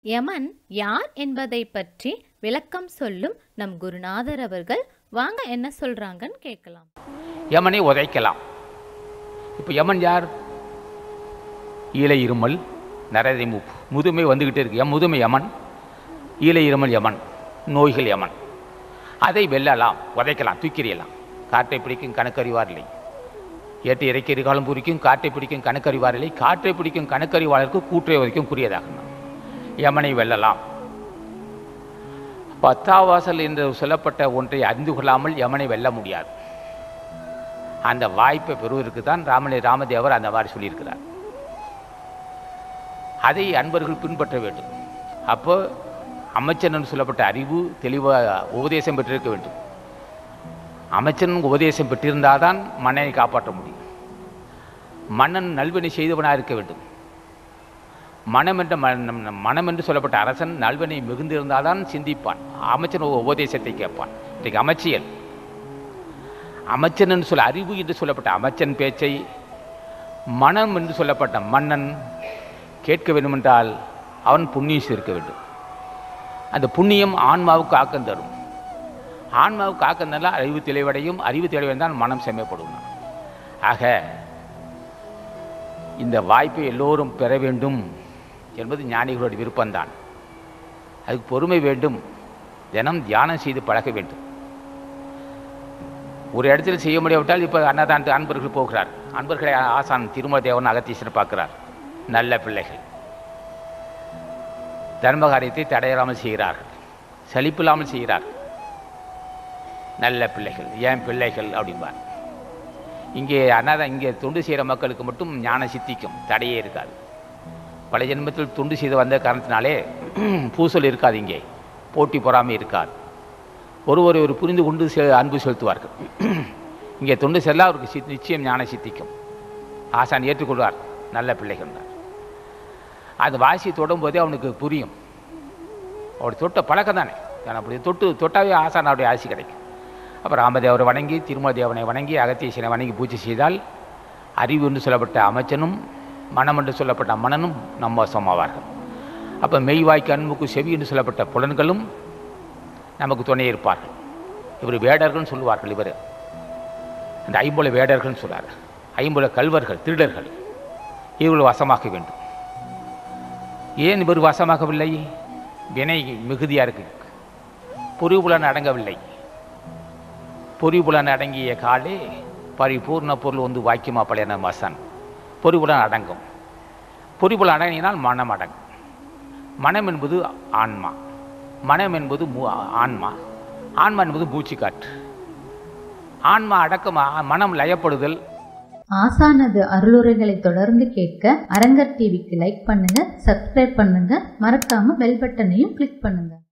யமன் யார் என்பதை பற்றி விளக்கம் சொல்லும் நம் குருநாதர் அவர்கள் வாங்க என்ன சொல்றாங்கன்னு கேட்கலாம் யமனை உதைக்கலாம் இப்போ யமன் யார் ஈழை இருமல் நரதை மூப்பு முதுமை வந்துக்கிட்டே இருக்கு எம் முதுமை யமன் ஈழை இருமல் யமன் நோய்கள் யமன் அதை வெல்லலாம் உதைக்கலாம் தூக்கிறியலாம் காற்றை பிடிக்கும் கணக்கறிவார் இல்லை ஏட்டு இறைக்கறி காலம் குறிக்கும் காற்றை பிடிக்கும் கணக்கறிவார் இல்லை காற்றை பிடிக்கும் கணக்கறிவாளருக்கு கூற்றை உதைக்கும் குறியதாகணும் யமனை வெல்லலாம் பத்தாவாசல் என்று சொல்லப்பட்ட ஒன்றை அறிந்து கொள்ளாமல் யமனை வெல்ல முடியாது அந்த வாய்ப்பை பெறுவதற்கு தான் ராமனை ராமதேவர் அந்த மாதிரி சொல்லியிருக்கிறார் அதை அன்பர்கள் பின்பற்ற வேண்டும் அப்போ அமைச்சன் சொல்லப்பட்ட அறிவு தெளிவாக உபதேசம் பெற்றிருக்க வேண்டும் அமைச்சன் உபதேசம் பெற்றிருந்தால் தான் மன்னனை காப்பாற்ற முடியும் மன்னன் நல்வினை செய்தவனாக இருக்க வேண்டும் மனம் என்ற ம- மனம் என்று சொல்லப்பட்ட அரசன் நல்வினை மிகுந்திருந்தால் தான் சிந்திப்பான் அமைச்சன் ஒரு உபதேசத்தை கேட்பான் இன்றைக்கு அமைச்சியல் அமைச்சன் என்று சொல்ல அறிவு என்று சொல்லப்பட்ட அமைச்சன் பேச்சை மனம் என்று சொல்லப்பட்ட மன்னன் கேட்க வேண்டுமென்றால் அவன் புண்ணியம் இருக்க வேண்டும் அந்த புண்ணியம் ஆன்மாவுக்கு ஆக்கம் தரும் ஆன்மாவுக்கு ஆக்கம் தந்தால் அறிவு தெளிவடையும் அறிவு தெளிவடைந்தால் மனம் செம்மைப்படும் ஆக இந்த வாய்ப்பை எல்லோரும் பெற வேண்டும் என்பது ஞானிகளுடைய விருப்பம்தான் அதுக்கு பொறுமை வேண்டும் தினம் தியானம் செய்து பழக வேண்டும் ஒரு இடத்துல செய்ய முடியாவிட்டால் இப்போ அன்னதான அன்பர்கள் போகிறார் அன்பர்களை ஆசான் திருமல தேவன் அகத்தீஸ்வரர் பார்க்கிறார் நல்ல பிள்ளைகள் தர்ம காரியத்தை தடையில்லாமல் செய்கிறார்கள் சலிப்பில்லாமல் செய்கிறார்கள் நல்ல பிள்ளைகள் ஏன் பிள்ளைகள் அப்படிம்பார் இங்கே அன்னதான் இங்கே தொண்டு செய்கிற மக்களுக்கு மட்டும் ஞான சித்திக்கும் தடையே இருக்காது பல ஜென்மத்தில் தொண்டு செய்து வந்த காரணத்தினாலே பூசல் இருக்காது இங்கே போட்டி பொறாமை இருக்காது ஒருவரை ஒரு புரிந்து கொண்டு செ- அன்பு செலுத்துவார்கள் இங்கே தொண்டு செல்ல அவருக்கு சித் நிச்சயம் ஞான சித்திக்கும் ஆசான் ஏற்றுக்கொள்வார் நல்ல பிள்ளைகள் அது வாசி தொடும்போதே அவனுக்கு புரியும் அப்படி தொட்ட பழக்கம் தானே நான் அப்படி தொட்டு தொட்டாவே ஆசான் அவருடைய ஆசி கிடைக்கும் அப்போ ராமதேவரை வணங்கி திருமல தேவனை வணங்கி அகத்தீசனை வணங்கி பூஜை செய்தால் அறிவு என்று சொல்லப்பட்ட அமைச்சனும் மனம் என்று சொல்லப்பட்ட மனனும் நம்ம வசமாவார்கள் அப்போ மெய்வாய்க்கு அன்புக்கு செவி என்று சொல்லப்பட்ட புலன்களும் நமக்கு துணை இருப்பார்கள் இவர் வேடர்கள்னு சொல்லுவார்கள் இவர் அந்த ஐம்புல வேடர்கள்னு சொல்றார் ஐம்புல கல்வர்கள் திருடர்கள் இவர்கள் வசமாக்க வேண்டும் ஏன் இவர் வசமாகவில்லை வினை மிகுதியாக இருக்கு பொறிபுலன் அடங்கவில்லை பொறிபுலன் அடங்கிய காலே பரிபூர்ண பொருள் வந்து வாக்கியமா பழையன மசன் பொறிபுலன் அடங்கும் பொறிபுலன் அடங்கினால் மனம் அடங்கும் மனம் என்பது ஆன்மா மனம் என்பது மூ- ஆன்மா ஆன்மா என்பது மூச்சுக்காற்று ஆன்மா அடக்கம் ஆ- மனம் லயப்படுதல் ஆசானது அருளுரைகளை தொடர்ந்து கேட்க அரங்கர் டிவிக்கு லைக் பண்ணுங்க சப்ஸ்கிரைப் பண்ணுங்க மறக்காம பெல் பட்டனையும் கிளிக் பண்ணுங்க